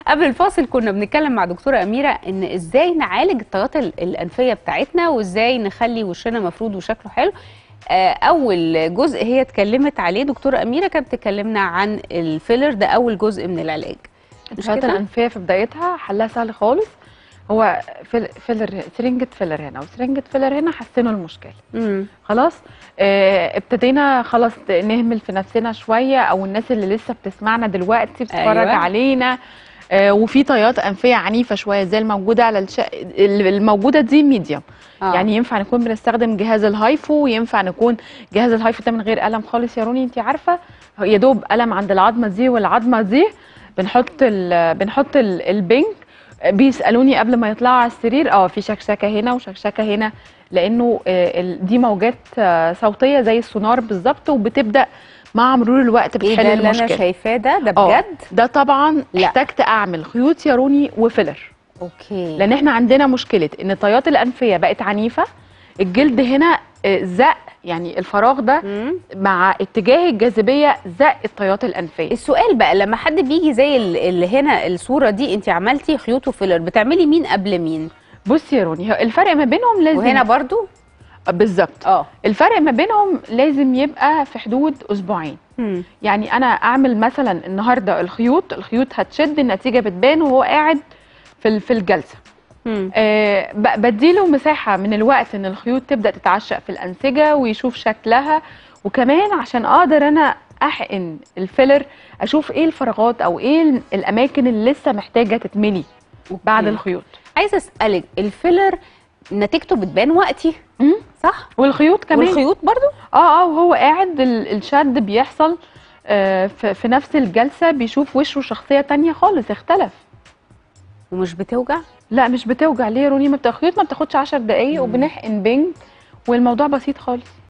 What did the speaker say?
قبل الفاصل كنا بنتكلم مع دكتوره اميره ان ازاي نعالج الطيات ال- الانفيه بتاعتنا وازاي نخلي وشنا مفرود وشكله حلو آه، اول جزء هي اتكلمت عليه دكتوره اميره كانت بتكلمنا عن الفيلر ده اول جزء من العلاج مش الحالات كده؟ الانفيه في بدايتها حلها سهل خالص هو فيل- فيلر سرنجة فيلر هنا وسرنجة فيلر هنا حسنوا المشكله مم. خلاص آه ابتدينا خلاص نهمل في نفسنا شويه او الناس اللي لسه بتسمعنا دلوقتي بتتفرج أيوة. أيوة. علينا آه وفي طيات انفيه عنيفه شويه زي الموجوده على الش... الموجوده دي ميديوم آه. آه. يعني ينفع نكون بنستخدم جهاز الهايفو وينفع نكون جهاز الهايفو ده من غير قلم خالص يا روني انت عارفه يا دوب قلم عند العظمه دي والعظمه دي بنحط ال... بنحط ال... البنك بيسالوني قبل ما يطلعوا على السرير اه في شكشكه هنا وشكشكه هنا لانه آه، ال- دي موجات آه، صوتيه زي السونار بالظبط وبتبدا مع مرور الوقت ايه بتحل ده اللي انا المشكله شايفاه ده ده آه، بجد ده طبعا لا. احتجت اعمل خيوط ياروني وفيلر اوكي لان احنا عندنا مشكله ان الطيات الانفيه بقت عنيفه الجلد هنا آه، زق يعني الفراغ ده مم. مع اتجاه الجاذبيه زق الطيات الانفيه السؤال بقى لما حد بيجي زي ال- اللي هنا الصوره دي انت عملتي خيوط وفيلر بتعملي مين قبل مين بصي يا روني هو الفرق ما بينهم لازم وهنا برضو بالظبط اه الفرق ما بينهم لازم يبقى في حدود اسبوعين مم. يعني انا اعمل مثلا النهارده الخيوط الخيوط هتشد النتيجه بتبان وهو قاعد في ال- في الجلسه مم. آه ب- بديله مساحه من الوقت ان الخيوط تبدا تتعشق في الانسجه ويشوف شكلها وكمان عشان اقدر انا احقن الفيلر اشوف ايه الفراغات او ايه ال- الاماكن اللي لسه محتاجه تتملي بعد أوكي. الخيوط عايزه اسالك الفيلر نتيجته بتبان وقتي مم. صح والخيوط كمان والخيوط برضو اه اه وهو قاعد ال- الشد بيحصل آه في في نفس الجلسه بيشوف وشه شخصيه تانية خالص اختلف ومش بتوجع لا مش بتوجع ليه يا روني ما بتاخد ما بتاخدش 10 دقايق مم. وبنحقن بنج والموضوع بسيط خالص